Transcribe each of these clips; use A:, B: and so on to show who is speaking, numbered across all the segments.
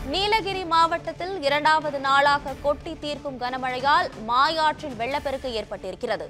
A: நீலகிரி மாவட்டத்தில் இரண்டாவது நாளாக கொட்டி தீர்க்கும் கனமழையால் மாயாற்றில் வெள்ளப்பெருக்கு ஏற்பட்டிருக்கிறது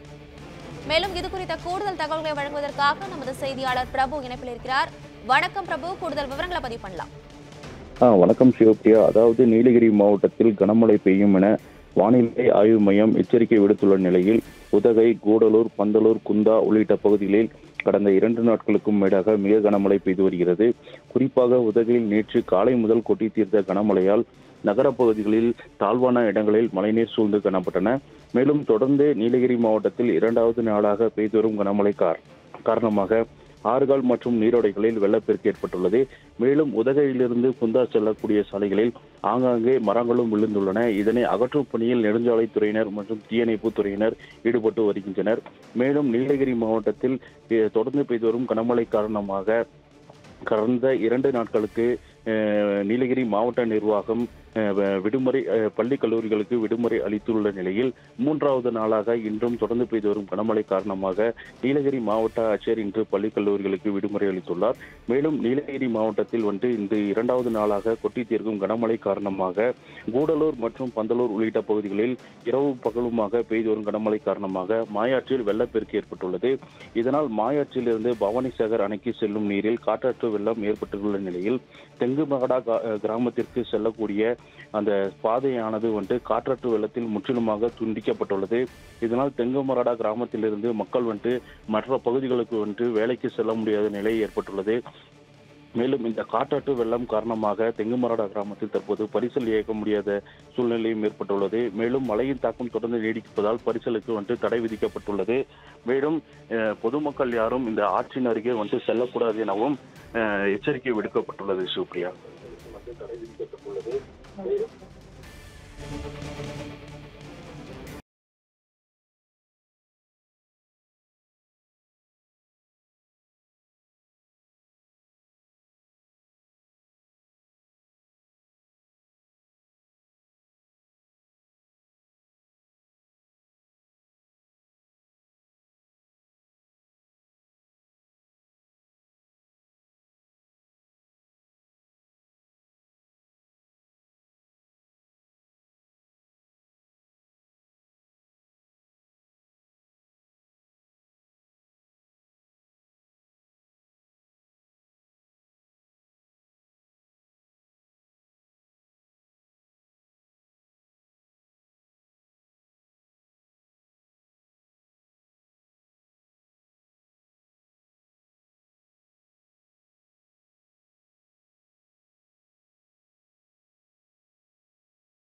A: மேலும் இது குறித்த கூடுதல் தகவல்களை வழங்குவதற்காக நமது செய்தியாளர் பிரபு இணைப்பில் இருக்கிறார் வணக்கம் பிரபு கூடுதல் விவரங்களை பதிவு பண்ணலாம்
B: ஆ வணக்கம் சிவப்பிரியா அதாவது நீலகிரி மாவட்டத்தில் கனமழை பெய்யும் என வானிலை ஆய்வு மையம் எச்சரிக்கை விடுத்துள்ள நிலையில் உதகை கூடலூர் பந்தலூர் குந்தா உள்ளிட்ட பகுதிகளில் கடந்த இரண்டு நாட்களுக்கும் மேலாக மிக கனமழை பெய்து வருகிறது குறிப்பாக உதகையில் நேற்று காலை முதல் கொட்டி தீர்த்த கனமழையால் நகரப் பகுதிகளில் தாழ்வான இடங்களில் மழைநீர் சூழ்ந்து காணப்பட்டன மேலும் தொடர்ந்து நீலகிரி மாவட்டத்தில் இரண்டாவது நாளாக பெய்து வரும் கனமழை கார் காரணமாக ஆறுகள் மற்றும் நீரோடைகளில் வெள்ளப்பெருக்கு ஏற்பட்டுள்ளது மேலும் உதகையிலிருந்து குந்தா செல்லக்கூடிய சாலைகளில் ஆங்காங்கே மரங்களும் விழுந்துள்ளன இதனை அகற்றும் பணியில் நெடுஞ்சாலைத்துறையினர் மற்றும் தீயணைப்பு துறையினர் ஈடுபட்டு வருகின்றனர் மேலும் நீலகிரி மாவட்டத்தில் eh, தொடர்ந்து பெய்து வரும் கனமழை காரணமாக கடந்த இரண்டு நாட்களுக்கு அஹ், நீலகிரி மாவட்ட நிர்வாகம் அஹ், வ- விடுமுறை அஹ், பள்ளி கல்லூரிகளுக்கு விடுமுறை அளித்துள்ள நிலையில் மூன்றாவது நாளாக இன்றும் தொடர்ந்து பெய்து வரும் கனமழை காரணமாக நீலகிரி மாவட்ட ஆட்சியர் இன்று பள்ளி கல்லூரிகளுக்கு விடுமுறை அளித்துள்ளார் மேலும் நீலகிரி மாவட்டத்தில் வந்து இந்த இரண்டாவது நாளாக கொட்டி தீர்க்கும் கனமழை காரணமாக கூடலூர் மற்றும் பந்தலூர் உள்ளிட்ட பகுதிகளில் இரவு பகலுமாக பெய்து வரும் கனமழை காரணமாக மாயாற்றில் வெள்ளப்பெருக்கு ஏற்பட்டுள்ளது இதனால் மாயாற்றிலிருந்து பவானிசாகர் அணைக்கு செல்லும் நீரில் காற்றற்று வெள்ளம் ஏற்பட்டுள்ள நிலையில் தெங்கு மகடா கா- கிராமத்திற்கு செல்லக்கூடிய அந்த பாதையானது வந்து காற்றற்று வெள்ளத்தில் முற்றிலுமாக துண்டிக்கப்பட்டுள்ளது இதனால் தெங்கு மரடா கிராமத்திலிருந்து மக்கள் வந்து மற்ற பகுதிகளுக்கு வந்து வேலைக்கு செல்ல முடியாத நிலை ஏற்பட்டுள்ளது மேலும் இந்த காற்றாற்று வெள்ளம் காரணமாக தெங்குமரடா கிராமத்தில் தற்போது பரிசல் இயக்க முடியாத சூழ்நிலையும் ஏற்பட்டுள்ளது மேலும் மழையின் தாக்கம் தொடர்ந்து நீடிப்பதால் பரிசலுக்கு வந்து தடை விதிக்கப்பட்டுள்ளது மேலும் அஹ், பொதுமக்கள் யாரும் இந்த ஆற்றின் அருகே வந்து செல்லக்கூடாது எனவும் அஹ், எச்சரிக்கை விடுக்கப்பட்டுள்ளது சிவபிரியா தடை விதிக்கப்பட்டுள்ளது